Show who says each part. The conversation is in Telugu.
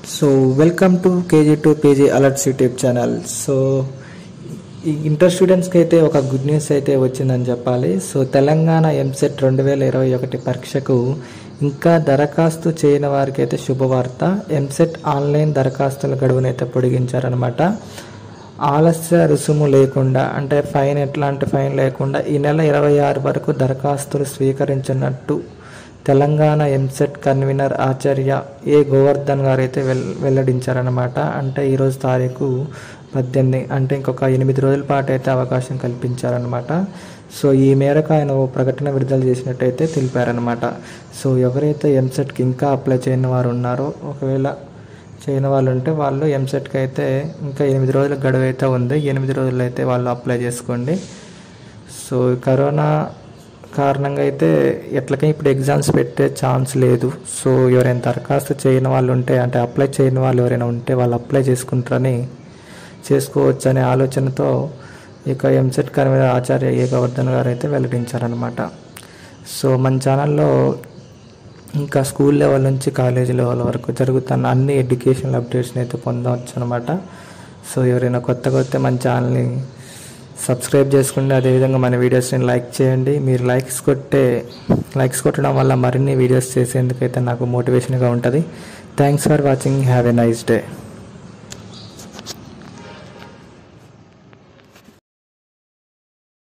Speaker 1: so welcome to KG to PG alerts YouTube channel so ఈ ఇంటర్ స్టూడెంట్స్కి అయితే ఒక గుడ్ న్యూస్ అయితే వచ్చిందని చెప్పాలి సో తెలంగాణ ఎంసెట్ రెండు వేల ఇరవై ఒకటి పరీక్షకు ఇంకా దరఖాస్తు చేయని వారికి అయితే శుభవార్త ఎంసెట్ ఆన్లైన్ దరఖాస్తుల గడువునైతే పొడిగించారనమాట ఆలస్య రుసుము లేకుండా అంటే ఫైన్ ఎట్లాంటి ఫైన్ లేకుండా ఈ నెల ఇరవై ఆరు వరకు దరఖాస్తులు స్వీకరించినట్టు తెలంగాణ ఎంసెట్ కన్వీనర్ ఆచార్య ఏ గోవర్ధన్ గారు అయితే వెల్ వెల్లడించారనమాట అంటే ఈరోజు తారీఖు పద్దెనిమిది అంటే ఇంకొక ఎనిమిది రోజుల పాటు అయితే అవకాశం కల్పించారనమాట సో ఈ మేరకు ఆయన ఓ ప్రకటన విడుదల చేసినట్టయితే తెలిపారనమాట సో ఎవరైతే ఎంసెట్కి ఇంకా అప్లై చేయని వారు ఉన్నారో ఒకవేళ చేయని వాళ్ళు ఉంటే వాళ్ళు ఎంసెట్కి అయితే ఇంకా ఎనిమిది రోజుల గడువు అయితే ఉంది ఎనిమిది రోజులు అయితే వాళ్ళు అప్లై చేసుకోండి సో కరోనా కారణంగా అయితే ఎట్లకి ఇప్పుడు ఎగ్జామ్స్ పెట్టే ఛాన్స్ లేదు సో ఎవరైనా దరఖాస్తు చేయని వాళ్ళు ఉంటే అంటే అప్లై చేయని వాళ్ళు ఎవరైనా ఉంటే వాళ్ళు అప్లై చేసుకుంటారని చేసుకోవచ్చు అనే ఆలోచనతో ఇక ఎంసెట్ కన్వీనర్ ఆచార్య ఏ గవర్ధన్ గారు అయితే వెల్లడించారనమాట సో మన ఛానల్లో ఇంకా స్కూల్ లెవెల్ నుంచి కాలేజీ లెవెల్ వరకు జరుగుతున్న అన్ని ఎడ్యుకేషనల్ అప్డేట్స్ని అయితే పొందవచ్చు అనమాట సో ఎవరైనా కొత్తగా వస్తే మన ఛానల్ని సబ్స్క్రైబ్ చేసుకోండి అదేవిధంగా మన వీడియోస్ని లైక్ చేయండి మీరు లైక్స్ కొట్టే లైక్స్ కొట్టడం వల్ల మరిన్ని వీడియోస్ చేసేందుకైతే నాకు మోటివేషన్గా ఉంటుంది thanks for watching have a nice day